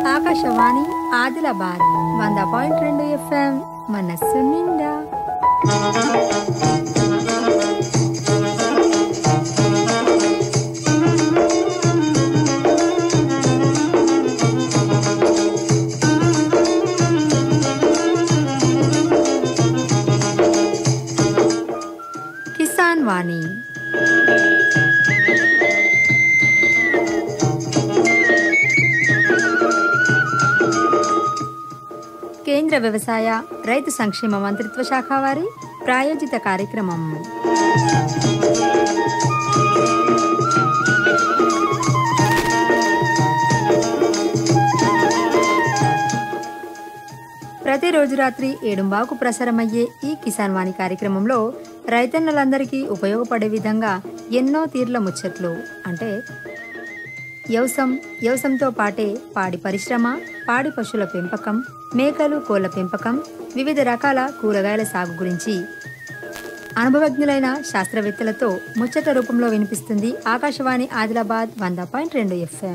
ఆకాశవాణి ఆదిలాబాద్ వంద పాయింట్ రెండు ఎఫ్ఎం మనస్సు నిండా కిసాన్ వాణి కేంద్ర వ్యవసాయ రైతు సంక్షేమ మంత్రిత్వ శాఖ వారి ప్రాయోజిత కార్యక్రమం ప్రతిరోజు రాత్రి ఏడుంబాకు ప్రసారమయ్యే ఈ కిసాన్ వాణి కార్యక్రమంలో రైతన్నలందరికీ ఉపయోగపడే విధంగా ఎన్నో తీర్ల ముచ్చట్లు అంటే వ్యవసం వ్యవసంతో పాటే పాడి పరిశ్రమ పాడి పశువుల పెంపకం మేకలు కోళ్ల పెంపకం వివిధ రకాల కూరగాయల సాగు గురించి అనుభవజ్ఞులైన శాస్త్రవేత్తలతో ముచ్చట రూపంలో వినిపిస్తుంది ఆకాశవాణి ఆదిలాబాద్ వంద పాయింట్ రెండు ఎఫ్ఎం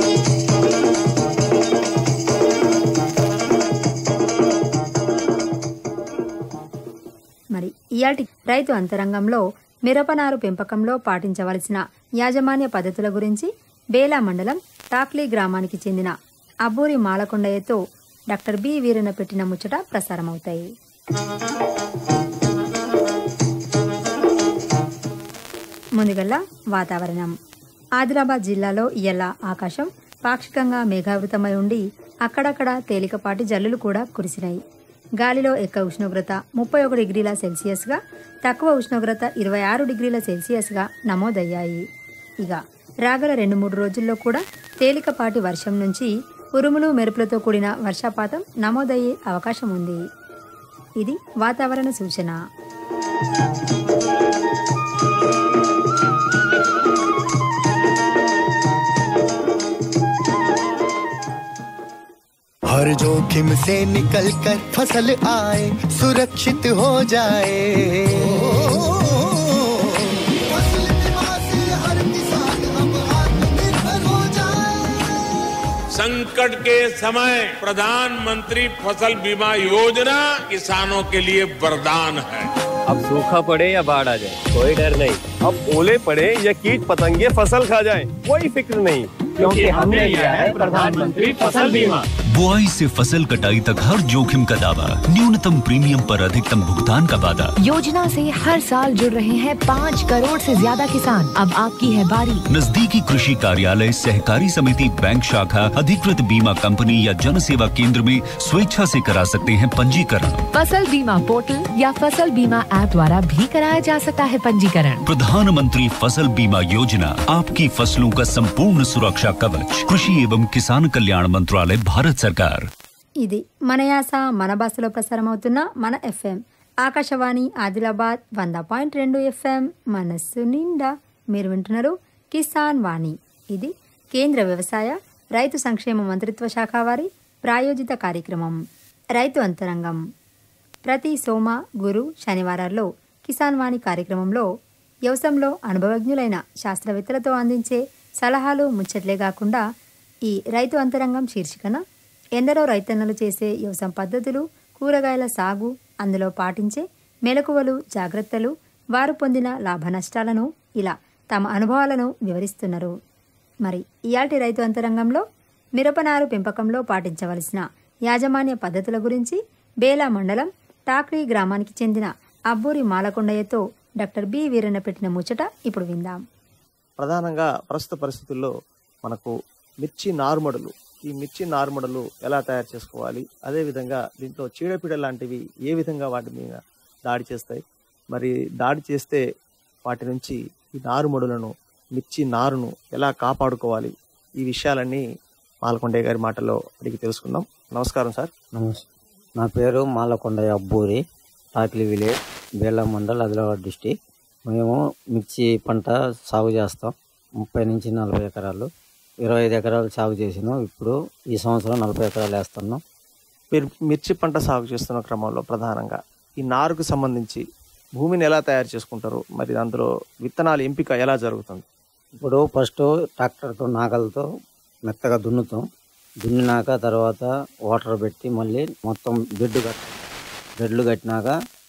మరి ఇయాటి రైతు అంతరంగంలో మిరపనారు పెంపకంలో పాటించవలసిన యాజమాన్య పద్ధతుల గురించి బేలా మండలం టాక్లీ గ్రామానికి చెందిన అబ్బూరి మాలకొండయ్యతో డాక్టర్ బి వీరన పెట్టిన ముచ్చట ప్రసారమవుతాయి ముందుగల్లా వాతావరణం ఆదిలాబాద్ జిల్లాలో ఇయ్యాల ఆకాశం పాక్షికంగా మేఘావృతమై ఉండి అక్కడక్కడ తేలికపాటి జల్లులు కూడా కురిసినాయి గాలిలో ఎక్కువ ఉష్ణోగ్రత ముప్పై ఒక డిగ్రీల సెల్సియస్గా తక్కువ ఉష్ణోగ్రత ఇరవై ఆరు డిగ్రీల సెల్సియస్గా నమోదయ్యాయి ఇక రాగల రెండు మూడు రోజుల్లో కూడా తేలికపాటి వర్షం నుంచి ఉరుములు మెరుపులతో కూడిన వర్షపాతం నమోదయ్యే అవకాశం ఉంది ఇది వాతావరణ సూచన हर जोखिम से निकल कर फसल आए सुरक्षित हो जाए फसल बीमा से हर किसान अब आत्मनिर्भर हो जाए संकट के समय प्रधानमंत्री फसल बीमा योजना किसानों के लिए वरदान है अब सूखा पड़े या बाढ़ आ जाए कोई डर नहीं अब ओले पड़े या कीट पतंगे फसल खा जाए कोई फिक्र नहीं क्योंकि हमने लिया है प्रधानमंत्री फसल बीमा बुआई से फसल कटाई तक हर जोखिम का दावा न्यूनतम प्रीमियम पर अधिकतम भुगतान का वादा योजना से हर साल जुड़ रहे हैं पाँच करोड़ से ज्यादा किसान अब आपकी है बारी नजदीकी कृषि कार्यालय सहकारी समिति बैंक शाखा अधिकृत बीमा कंपनी या जन सेवा केंद्र में स्वेच्छा से करा सकते हैं पंजीकरण फसल बीमा पोर्टल या फसल बीमा ऐप द्वारा भी कराया जा सकता है पंजीकरण प्रधानमंत्री फसल बीमा योजना आपकी फसलों का संपूर्ण सुरक्षा कवच कृषि एवं किसान कल्याण मंत्रालय भारत सरकार ఇది మన యాస మన భాషలో ప్రసారమవుతున్న మన ఎఫ్ఎం ఆకాశవాణి ఆదిలాబాద్ వంద పాయింట్ రెండు ఎఫ్ఎం మనస్సు నిండా మీరు వింటున్నారు కిసాన్ వాణి ఇది కేంద్ర వ్యవసాయ రైతు సంక్షేమ మంత్రిత్వ శాఖ వారి ప్రాయోజిత కార్యక్రమం రైతు అంతరంగం ప్రతి సోమ గురు శనివారాల్లో కిసాన్ వాణి కార్యక్రమంలో వ్యవసాయంలో అనుభవజ్ఞులైన శాస్త్రవేత్తలతో అందించే సలహాలు ముచ్చట్లే కాకుండా ఈ రైతు అంతరంగం శీర్షికన ఎందరో రైతన్నలు చేసే వ్యవసాయ పద్ధతులు కూరగాయల సాగు అందులో పాటించే మెలకువలు జాగ్రత్తలు వారు పొందిన లాభ నష్టాలను ఇలా తమ అనుభవాలను వివరిస్తున్నారు మరి ఇయాటి రైతు అంతరంగంలో మిరపనారు పెంపకంలో పాటించవలసిన యాజమాన్య పద్ధతుల గురించి బేలా మండలం టాక్లీ గ్రామానికి చెందిన అబ్బూరి మాలకొండయ్యతో డాక్టర్ బి వీరన్న పెట్టిన ముచ్చట ఇప్పుడు విందాం ప్రధానంగా ప్రస్తుత పరిస్థితుల్లో మనకు మిర్చి నారుమడులు ఈ మిర్చి నారుమడులు ఎలా తయారు చేసుకోవాలి అదే విధంగా దీంట్లో చీడపీడ లాంటివి ఏ విధంగా వాటి మీద దాడి చేస్తాయి మరి దాడి చేస్తే వాటి నుంచి ఈ నారుమడులను మిర్చి నారును ఎలా కాపాడుకోవాలి ఈ విషయాలన్నీ మాలకొండయ్య గారి మాటల్లో అడిగి తెలుసుకుందాం నమస్కారం సార్ నమస్తే నా పేరు మాలకొండయ్య అబ్బూరి టాకిలి విలేజ్ బేలా మండల్ ఆదిలాబాద్ డిస్టిక్ మేము మిర్చి పంట సాగు చేస్తాం ముప్పై నుంచి నలభై ఎకరాలు ఇరవై ఐదు ఎకరాలు సాగు చేసినాం ఇప్పుడు ఈ సంవత్సరం నలభై ఎకరాలు వేస్తున్నాం మీరు మిర్చి పంట సాగు చేస్తున్న క్రమంలో ప్రధానంగా ఈ నారుకు సంబంధించి భూమిని ఎలా తయారు చేసుకుంటారు మరి అందులో విత్తనాల ఎంపిక ఎలా జరుగుతుంది ఇప్పుడు ఫస్ట్ ట్రాక్టర్తో నాగలతో మెత్తగా దున్నుతాం దున్నినాక తర్వాత వాటర్ పెట్టి మళ్ళీ మొత్తం బెడ్ కట్ బెడ్లు కట్టినాక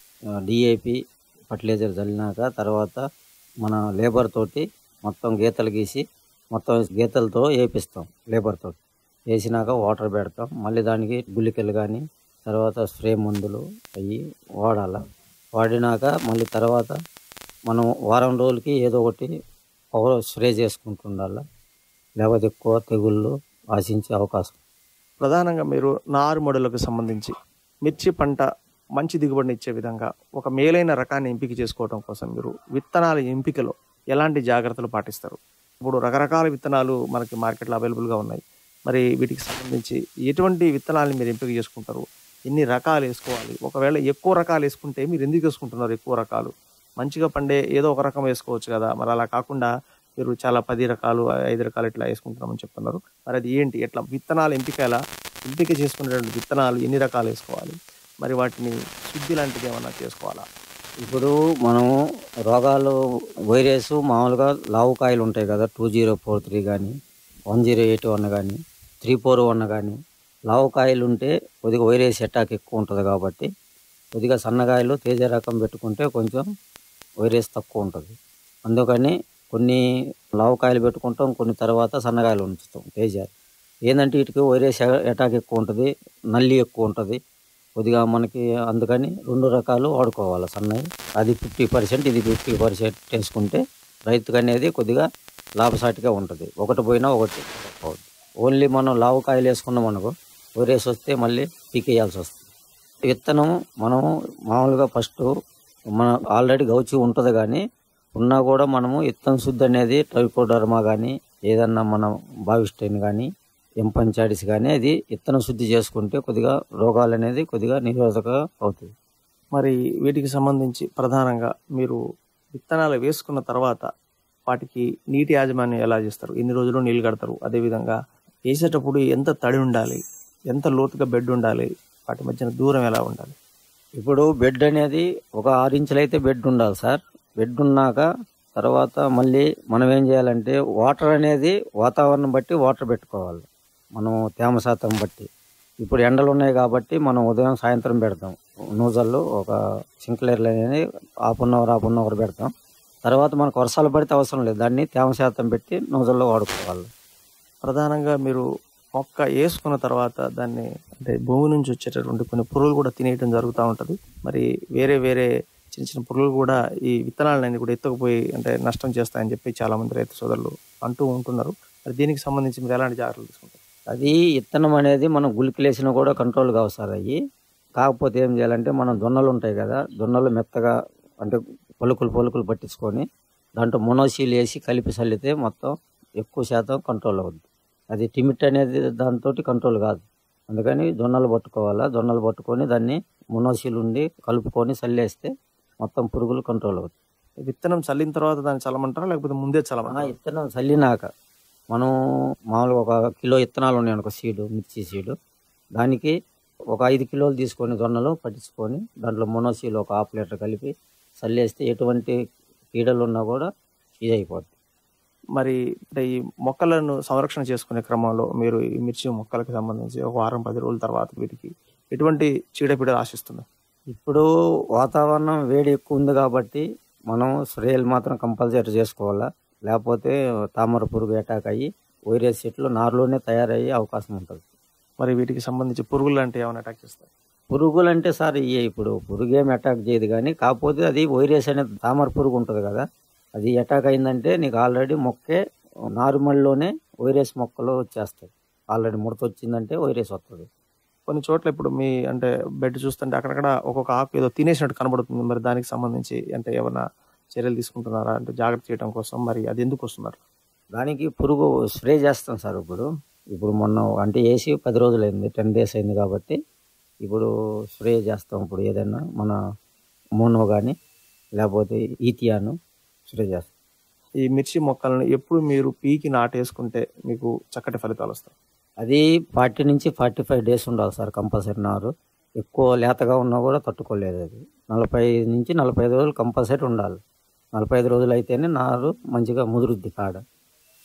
డిఏపి ఫర్టిలైజర్ చల్లినాక తర్వాత మన లేబర్ తోటి మొత్తం గీతలు గీసి మొత్తం గీతలతో వేపిస్తాం లేబర్ తోటి వేసినాక వాటర్ పెడతాం మళ్ళీ దానికి గుళికలు కానీ తర్వాత స్ప్రే మందులు అవి వాడాల వాడినాక మళ్ళీ తర్వాత మనం వారం రోజులకి ఏదో ఒకటి పవర్ స్ప్రే చేసుకుంటుండాల లేకపోతే ఎక్కువ తెగుళ్ళు ఆశించే అవకాశం ప్రధానంగా మీరు నారుమడులకు సంబంధించి మిర్చి పంట మంచి దిగుబడిని ఇచ్చే విధంగా ఒక మేలైన రకాన్ని ఎంపిక చేసుకోవడం కోసం మీరు విత్తనాల ఎంపికలో ఎలాంటి జాగ్రత్తలు పాటిస్తారు ఇప్పుడు రకరకాల విత్తనాలు మనకి మార్కెట్లో అవైలబుల్గా ఉన్నాయి మరి వీటికి సంబంధించి ఎటువంటి విత్తనాలను మీరు ఎంపిక చేసుకుంటారు ఎన్ని రకాలు వేసుకోవాలి ఒకవేళ ఎక్కువ రకాలు వేసుకుంటే మీరు ఎందుకు వేసుకుంటున్నారు ఎక్కువ రకాలు మంచిగా పండే ఏదో ఒక రకం వేసుకోవచ్చు కదా మరి అలా కాకుండా మీరు చాలా పది రకాలు ఐదు రకాలు ఇట్లా వేసుకుంటున్నామని చెప్తున్నారు మరి అది ఏంటి ఎట్లా విత్తనాలు ఎంపిక ఎలా ఎంపిక చేసుకునేటువంటి విత్తనాలు ఎన్ని రకాలు వేసుకోవాలి మరి వాటిని శుద్ధి లాంటిది ఏమన్నా చేసుకోవాలా ఇప్పుడు మనము రోగాలు వైరస్ మామూలుగా లావు కాయలు ఉంటాయి కదా టూ జీరో ఫోర్ త్రీ కానీ వన్ జీరో ఎయిట్ వన్ కానీ త్రీ ఫోర్ వన్ కానీ లావు కాయలు ఉంటే కొద్దిగా వైరస్ అటాక్ ఎక్కువ ఉంటుంది కాబట్టి కొద్దిగా సన్నకాయలు తేజ రకం పెట్టుకుంటే కొంచెం వైరస్ తక్కువ ఉంటుంది అందుకని కొన్ని లావు కాయలు పెట్టుకుంటాం కొన్ని తర్వాత సన్నకాయలు ఉంచుతాం తేజ ఏంటంటే వీటికి వైరస్ అటాక్ ఎక్కువ ఉంటుంది నల్లి ఎక్కువ ఉంటుంది కొద్దిగా మనకి అందుకని రెండు రకాలు వాడుకోవాలి సన్నవి అది ఫిఫ్టీ పర్సెంట్ ఇది ఫిఫ్టీ పర్సెంట్ వేసుకుంటే రైతుకు అనేది కొద్దిగా లాభసాటిగా ఉంటుంది ఒకటి పోయినా ఒకటి పోవద్దు ఓన్లీ మనం లావు కాయలు వేసుకున్నాం అనుకో వైరస్ వస్తే మళ్ళీ పీకేయాల్సి వస్తుంది విత్తనం మనం మామూలుగా ఫస్ట్ మన ఆల్రెడీ గౌచి ఉంటుంది కానీ ఉన్నా కూడా మనము విత్తన శుద్ధి అనేది ట్రైకోడర్మా కానీ ఏదన్నా మనం బావిస్టైన్ కానీ ఎంపంచాడిస్ కానీ అది విత్తన శుద్ధి చేసుకుంటే కొద్దిగా రోగాలు అనేది కొద్దిగా నిరోధక అవుతుంది మరి వీటికి సంబంధించి ప్రధానంగా మీరు విత్తనాలు వేసుకున్న తర్వాత వాటికి నీటి యాజమాన్యం ఎలా చేస్తారు ఎన్ని రోజులు నీళ్ళు కడతారు అదేవిధంగా వేసేటప్పుడు ఎంత తడి ఉండాలి ఎంత లోతుగా బెడ్ ఉండాలి వాటి మధ్యన దూరం ఎలా ఉండాలి ఇప్పుడు బెడ్ అనేది ఒక ఆరు ఇంచులు అయితే బెడ్ ఉండాలి సార్ బెడ్ ఉన్నాక తర్వాత మళ్ళీ మనం ఏం చేయాలంటే వాటర్ అనేది వాతావరణం బట్టి వాటర్ పెట్టుకోవాలి మనం తేమ శాతం బట్టి ఇప్పుడు ఎండలు ఉన్నాయి కాబట్టి మనం ఉదయం సాయంత్రం పెడతాం నూజల్లో ఒక సింక్లర్లు అనేది half an hour half an hour పెడతాం తర్వాత మనకు వర్షాలు పడితే అవసరం లేదు దాన్ని తేమ శాతం పెట్టి నూజల్లో వాడుకోవాలి ప్రధానంగా మీరు మొక్క వేసుకున్న తర్వాత దాన్ని అంటే భూమి నుంచి వచ్చేటటువంటి కొన్ని పురుగులు కూడా తినేయడం జరుగుతూ ఉంటుంది మరి వేరే వేరే చిన్న చిన్న పురుగులు కూడా ఈ విత్తనాలన్నీ కూడా ఎత్తుకుపోయి అంటే నష్టం చేస్తాయని చెప్పి చాలా మంది రైతు సోదరులు అంటూ ఉంటున్నారు మరి దీనికి సంబంధించి మీరు ఎలాంటి జాగ్రత్తలు తీసుకుంటారు అది విత్తనం అనేది మనం గులికలేసినా కూడా కంట్రోల్ కావు సార్ అయ్యి కాకపోతే ఏం చేయాలంటే మనం జొన్నలు ఉంటాయి కదా జొన్నలు మెత్తగా అంటే పలుకులు పలుకులు పట్టించుకొని దాంట్లో మొనోసీలు వేసి కలిపి చల్లితే మొత్తం ఎక్కువ శాతం కంట్రోల్ అవుద్ది అది టిమిట్ అనేది దాంతో కంట్రోల్ కాదు అందుకని జొన్నలు పట్టుకోవాలా జొన్నలు పట్టుకొని దాన్ని మొనోసీలు ఉండి కలుపుకొని చల్లేస్తే మొత్తం పురుగులు కంట్రోల్ అవుతాయి విత్తనం చల్లిన తర్వాత దాన్ని చల్లమంటారా లేకపోతే ముందే ఆ చల్లమంటారా విత్తనం చల్లినాక మనం మామూలుగా ఒక కిలో విత్తనాలు ఉన్నాయి అనుకో సీడు మిర్చి సీడు దానికి ఒక ఐదు కిలోలు తీసుకొని జొన్నలు పట్టించుకొని దాంట్లో మొనోసీలు ఒక హాఫ్ లీటర్ కలిపి చల్లేస్తే ఎటువంటి కీడలు ఉన్నా కూడా ఇది అయిపోద్ది మరి అంటే ఈ మొక్కలను సంరక్షణ చేసుకునే క్రమంలో మీరు ఈ మిర్చి మొక్కలకు సంబంధించి ఒక వారం పది రోజుల తర్వాత వీటికి ఎటువంటి చీడపీడలు ఆశిస్తున్నారు ఇప్పుడు వాతావరణం వేడి ఎక్కువ ఉంది కాబట్టి మనం స్ప్రేలు మాత్రం కంపల్సరీ చేసుకోవాలా లేకపోతే తామర పురుగు అటాక్ అయ్యి వైరస్ చెట్లు నారులోనే తయారయ్యే అవకాశం ఉంటుంది మరి వీటికి సంబంధించి పురుగులు లాంటివి ఏమైనా అటాక్ చేస్తాయి పురుగులు అంటే సార్ ఇయ్యే ఇప్పుడు పురుగు ఏమి అటాక్ చేయదు కానీ కాకపోతే అది వైరస్ అనేది తామర పురుగు ఉంటుంది కదా అది అటాక్ అయిందంటే నీకు ఆల్రెడీ మొక్కే నార్మల్లోనే వైరస్ మొక్కలు వచ్చేస్తాయి ఆల్రెడీ ముడత వచ్చిందంటే వైరస్ వస్తుంది కొన్ని చోట్ల ఇప్పుడు మీ అంటే బెడ్ చూస్తుంటే అక్కడక్కడ ఒక్కొక్క ఆకు ఏదో తినేసినట్టు కనబడుతుంది మరి దానికి సంబంధించి అంటే ఏమైనా చర్యలు తీసుకుంటున్నారా అంటే జాగ్రత్త చేయడం కోసం మరి అది ఎందుకు వస్తున్నారు దానికి పురుగు స్ప్రే చేస్తాం సార్ ఇప్పుడు ఇప్పుడు మొన్న అంటే వేసి పది రోజులైంది టెన్ డేస్ అయింది కాబట్టి ఇప్పుడు స్ప్రే చేస్తాం ఇప్పుడు ఏదైనా మన మోనో కానీ లేకపోతే ఈతియాను స్ప్రే చేస్తాం ఈ మిర్చి మొక్కలను ఎప్పుడు మీరు పీకి నాటేసుకుంటే మీకు చక్కటి ఫలితాలు వస్తాయి అది ఫార్టీ నుంచి ఫార్టీ ఫైవ్ డేస్ ఉండాలి సార్ కంపల్సరీ నారు ఎక్కువ లేతగా ఉన్నా కూడా తట్టుకోలేదు అది నలభై నుంచి నలభై ఐదు రోజులు కంపల్సరీ ఉండాలి నలభై ఐదు రోజులు అయితేనే నారు మంచిగా ముదురుద్ది కాడ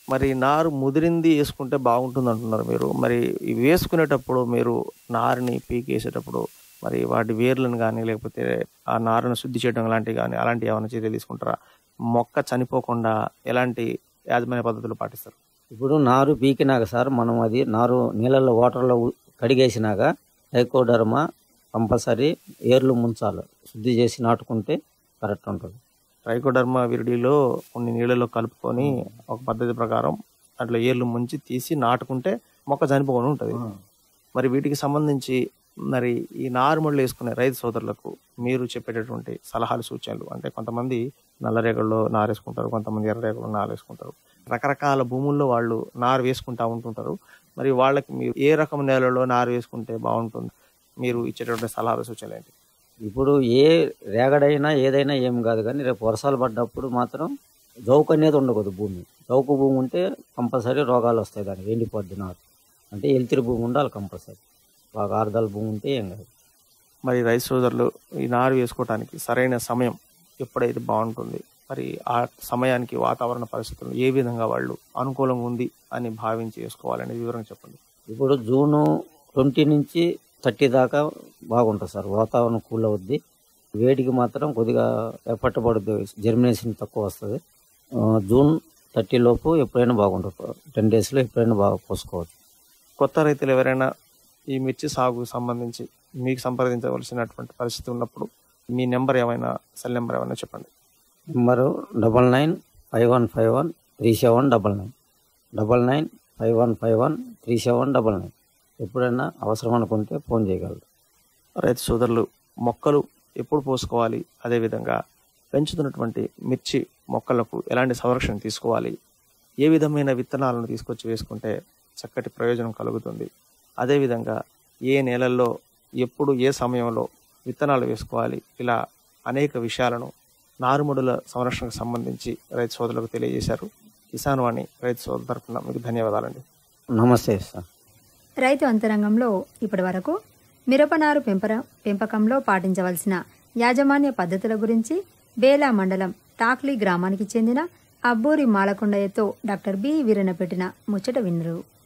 మరి నారు ముదిరింది వేసుకుంటే బాగుంటుంది అంటున్నారు మీరు మరి ఈ వేసుకునేటప్పుడు మీరు నారుని పీకేసేటప్పుడు మరి వాటి వేర్లను కానీ లేకపోతే ఆ నారును శుద్ధి చేయడం లాంటివి కానీ అలాంటి ఏమైనా చర్యలు తీసుకుంటారా మొక్క చనిపోకుండా ఎలాంటి యాజమాన్య పద్ధతులు పాటిస్తారు ఇప్పుడు నారు పీకినాక సార్ మనం అది నారు నీళ్ళల్లో వాటర్లో ఉ- కడిగేసినాక టైకోడర్మా కంపల్సరీ ఏర్లు ముంచాలి శుద్ధి చేసి నాటుకుంటే కరెక్ట్ ఉంటుంది ట్రైకోడర్మా విరిడిలో కొన్ని నీళ్ళలో కలుపుకొని ఒక పద్ధతి ప్రకారం అట్లా ఏర్లు ముంచి తీసి నాటుకుంటే మొక్క చనిపోకుండా ఉంటుంది మరి వీటికి సంబంధించి మరి ఈ నార్మల్ వేసుకునే రైతు సోదరులకు మీరు చెప్పేటటువంటి సలహాలు సూచనలు అంటే కొంతమంది నల్లరేగల్లో నారేసుకుంటారు కొంతమంది ఎర్రరేగల్లో నారేసుకుంటారు రకరకాల భూముల్లో వాళ్ళు నారు వేసుకుంటా ఉంటుంటారు మరి వాళ్ళకి మీరు ఏ రకం నేలలో నారు వేసుకుంటే బాగుంటుంది మీరు ఇచ్చేటటువంటి సలహాలు సూచనలు ఏంటి ఇప్పుడు ఏ రేగడైనా ఏదైనా ఏం కాదు కానీ రేపు వర్షాలు పడ్డప్పుడు మాత్రం జౌకు అనేది ఉండకూడదు భూమి జౌకు భూమి ఉంటే కంపల్సరీ రోగాలు వస్తాయి దానికి ఎండిపోద్ది నారు అంటే ఎల్తిరి భూమి ఉండాలి కంపల్సరీ బాగా ఆరుదల భూమి ఉంటే ఏం కాదు మరి రైతు సోదరులు ఈ నారు వేసుకోవడానికి సరైన సమయం ఎప్పుడైతే బాగుంటుంది మరి ఆ సమయానికి వాతావరణ పరిస్థితులు ఏ విధంగా వాళ్ళు అనుకూలంగా ఉంది అని భావించి వేసుకోవాలనే వివరంగా చెప్పండి ఇప్పుడు జూను ట్వంటీ నుంచి థర్టీ దాకా బాగుంటుంది సార్ వాతావరణం కూల్ అవుద్ది వేడికి మాత్రం కొద్దిగా ఎఫర్ట్ పడుద్ది జర్మినేషన్ తక్కువ వస్తుంది ఆ, జూన్ థర్టీ లోపు ఎప్పుడైనా బాగుంటుంది టెన్ డేస్లో ఎప్పుడైనా బాగా పోసుకోవచ్చు కొత్త రైతులు ఎవరైనా ఈ మిర్చి సాగుకు సంబంధించి మీకు సంప్రదించవలసినటువంటి పరిస్థితి ఉన్నప్పుడు మీ నెంబర్ ఏమైనా సెల్ నెంబర్ ఏమైనా చెప్పండి number double nine five one five one three seven double nine double nine five one five one three seven double nine ఎప్పుడైనా అవసరం అనుకుంటే ఫోన్ చేయగలరు రైతు సోదరులు మొక్కలు ఎప్పుడు పోసుకోవాలి అదేవిధంగా పెంచుతున్నటువంటి మిర్చి మొక్కలకు ఎలాంటి సంరక్షణ తీసుకోవాలి ఏ విధమైన విత్తనాలను తీసుకొచ్చి వేసుకుంటే చక్కటి ప్రయోజనం కలుగుతుంది అదేవిధంగా ఏ నేలల్లో ఎప్పుడు ఏ సమయంలో విత్తనాలు వేసుకోవాలి ఇలా అనేక విషయాలను నారుమడుల సంరక్షణకు సంబంధించి రైతు సోదరులకు తెలియజేశారు కిసాన్ వాణి రైతు సోదరు తరఫున మీకు ధన్యవాదాలండి నమస్తే సార్ రైతు అంతరంగంలో ఇప్పటి వరకు మిరపనారు పెంపర పెంపకంలో పాటించవలసిన యాజమాన్య పద్ధతుల గురించి బేలా మండలం టాక్లీ గ్రామానికి చెందిన అబ్బూరి మాలకొండయ్యతో డాక్టర్ బి వీరన పెట్టిన ముచ్చట విన్నరు